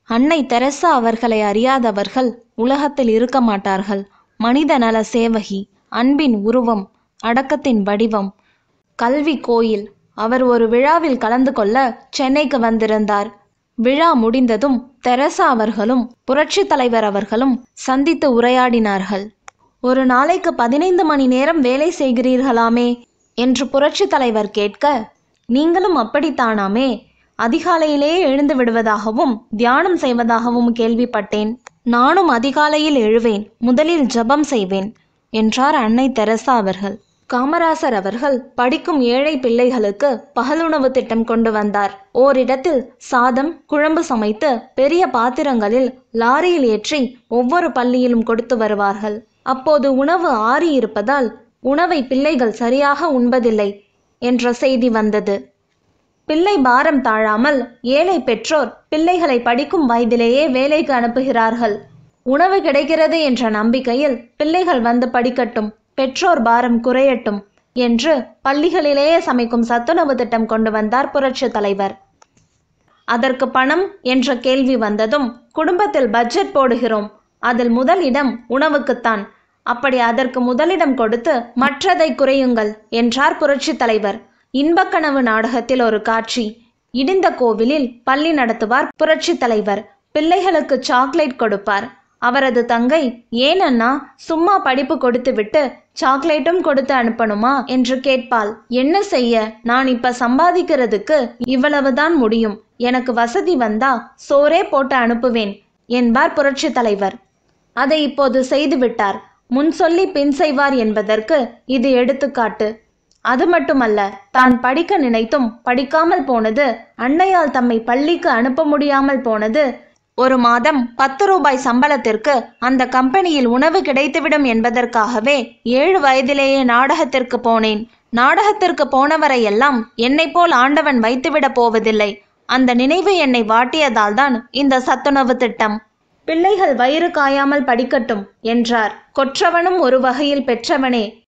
அன்னை தெரசா அவர்களை அறியாதவர்கள் உலகத்தில் இருக்க மாட்டார்கள் மனித நல சேவகி அன்பின் உருவம் அடக்கத்தின் வடிவம் கல்வி கோயில் அவர் ஒரு விழாவில் கலந்து கொள்ள சென்னைக்கு வந்திருந்தார் விழா முடிந்ததும் தெரசா அவர்களும் புரட்சித் தலைவர் அவர்களும் சந்தித்து உரையாடினார்கள் ஒரு நாளைக்கு பதினைந்து மணி நேரம் வேலை செய்கிறீர்களாமே என்று புரட்சித் தலைவர் கேட்க நீங்களும் அப்படித்தானாமே அதிகாலையிலே எழுந்து விடுவதாகவும் தியானம் செய்வதாகவும் கேள்விப்பட்டேன் நானும் அதிகாலையில் எழுவேன் முதலில் ஜெபம் செய்வேன் என்றார் அன்னை தெரசா அவர்கள் காமராசர் அவர்கள் படிக்கும் ஏழை பிள்ளைகளுக்கு பகலுணவு திட்டம் கொண்டு வந்தார் ஓரிடத்தில் சாதம் குழம்பு சமைத்து பெரிய பாத்திரங்களில் லாரியில் ஏற்றி ஒவ்வொரு பள்ளியிலும் கொடுத்து வருவார்கள் அப்போது உணவு ஆறி இருப்பதால் உணவை பிள்ளைகள் சரியாக உண்பதில்லை என்ற செய்தி வந்தது பிள்ளை பாரம் தாழாமல் ஏழை பெற்றோர் பிள்ளைகளை படிக்கும் வயதிலேயே வேலைக்கு அனுப்புகிறார்கள் உணவு கிடைக்கிறது என்ற நம்பிக்கையில் பிள்ளைகள் வந்து படிக்கட்டும் பெற்றோர் பாரம் குறையட்டும் என்று பள்ளிகளிலேயே சமைக்கும் சத்துணவு திட்டம் கொண்டு வந்தார் புரட்சித் தலைவர் அதற்கு பணம் என்ற கேள்வி வந்ததும் குடும்பத்தில் பட்ஜெட் போடுகிறோம் அதில் முதல் இடம் உணவுக்குத்தான் அப்படி அதற்கு முதலிடம் கொடுத்து மற்றதை குறையுங்கள் என்றார் புரட்சித் தலைவர் இன்பக்கனவு நாடகத்தில் ஒரு காட்சி இடிந்த கோவிலில் பள்ளி நடத்துவார் புரட்சித் தலைவர் பிள்ளைகளுக்கு சாக்லேட் கொடுப்பார் அவரது தங்கை ஏன் அண்ணா சும்மா படிப்பு கொடுத்துவிட்டு சாக்லேட்டும் கொடுத்து அனுப்பணுமா என்று கேட்பாள் என்ன செய்ய நான் இப்ப சம்பாதிக்கிறதுக்கு இவ்வளவுதான் முடியும் எனக்கு வசதி வந்தா சோறே போட்டு அனுப்புவேன் என்பார் புரட்சித் தலைவர் அதை இப்போது செய்துவிட்டார் முன் சொல்லி பின் செய்வார் என்பதற்கு இது எடுத்துக்காட்டு அது மட்டுமல்ல தான் படிக்க நினைத்தும் படிக்காமல் போனது அன்னையால் தம்மை பள்ளிக்கு அனுப்ப முடியாமல் போனது ஒரு மாதம் பத்து ரூபாய் சம்பளத்திற்கு அந்த கம்பெனியில் உணவு கிடைத்துவிடும் என்பதற்காகவே ஏழு வயதிலேயே நாடகத்திற்கு போனேன் நாடகத்திற்கு போனவரையெல்லாம் என்னைப் போல் ஆண்டவன் வைத்துவிடப் போவதில்லை அந்த நினைவு என்னை வாட்டியதால்தான் இந்த சத்துணவு திட்டம் பிள்ளைகள் வயிறு காயாமல் படிக்கட்டும் என்றார் கொற்றவனும் ஒரு வகையில் பெற்றவனே